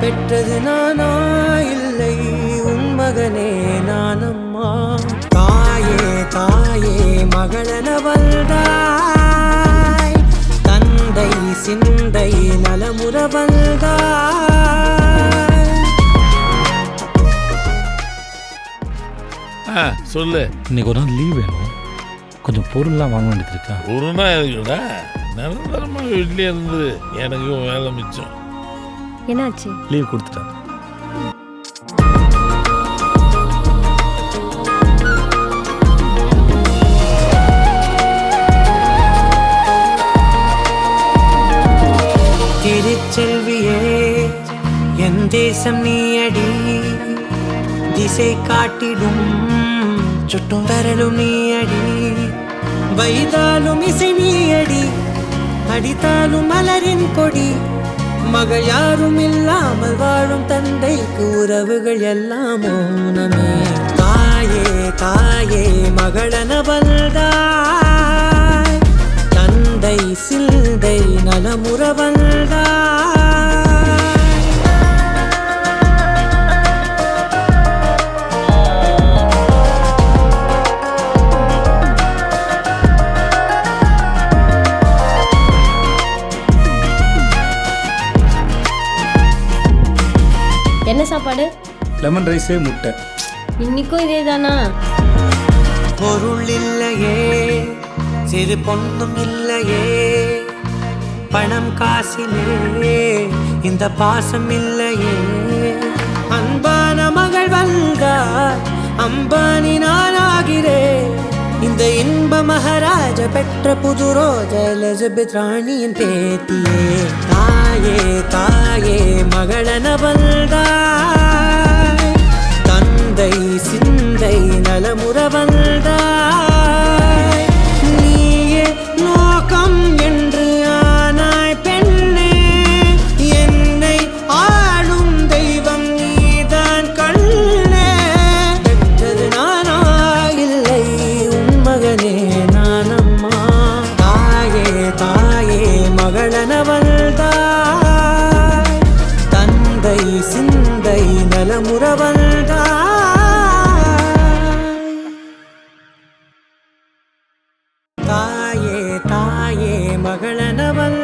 பெற்றது நானா இல்லை உன் மகனே நானம்மா தாயே தாயே மகளன வந்தாய் தந்தை சிந்தை நலமுற வந்தாய் ஆ சொல்லு இன்னைக்கு ஒரு நாள் லீவ் வேணும் கொஞ்சம் பொருள்லாம் வாங்க வேண்டியது இருக்கா ஒரு நாள் இருக்குடா நிரந்தரமாக வீட்லேயே இருந்து எனக்கும் வேலை மிச்சம் என்னாச்சு லீவ் கொடுத்துட்டேன் திருச்செல்வியே என் தேசம் நீயடி திசை காட்டிடும் சுட்டும் வரலும் நீயடி வைதாலும் இசை நீயடி அடித்தாலும் மலரின் கொடி மகள் யாரும் இல்லாமல் வாழும் தந்தைக்கு உறவுகள் எல்லாம் மௌனமே தாயே தாயே மகளன வந்தாய் தந்தை சிந்தை நலமுற வந்தாய் என்ன சாப்பாடு லெமன் ரைஸே முட்டை இன்னைக்கும் இதே தானா பொருள் இல்லையே சிறு பொண்ணும் இல்லையே பணம் காசிலே இந்த பாசம் இல்லையே அன்பான மகள் வந்தார் அம்பானி நானாகிறேன் இந்த இன்ப மகாராஜ பெற்ற புது ரோஜ எலிசபெத் ராணியின் பேத்தியே தாயே தாயே மகளன வந்தாய் தந்தை சிந்தை நலமுற வந்தாய் நீயே நோக்கம் என்று ஆனாய் பெண்ணே என்னை ஆளும் தெய்வம் நீதான் கண்ணே பெற்றது நானா இல்லை உன் மகனே நானம்மா தாயே தாயே மகளன வந்தாய் தந்தை சிந்தை நலமுற வந்தாய் தாயே தாயே மகளன வந்தாய்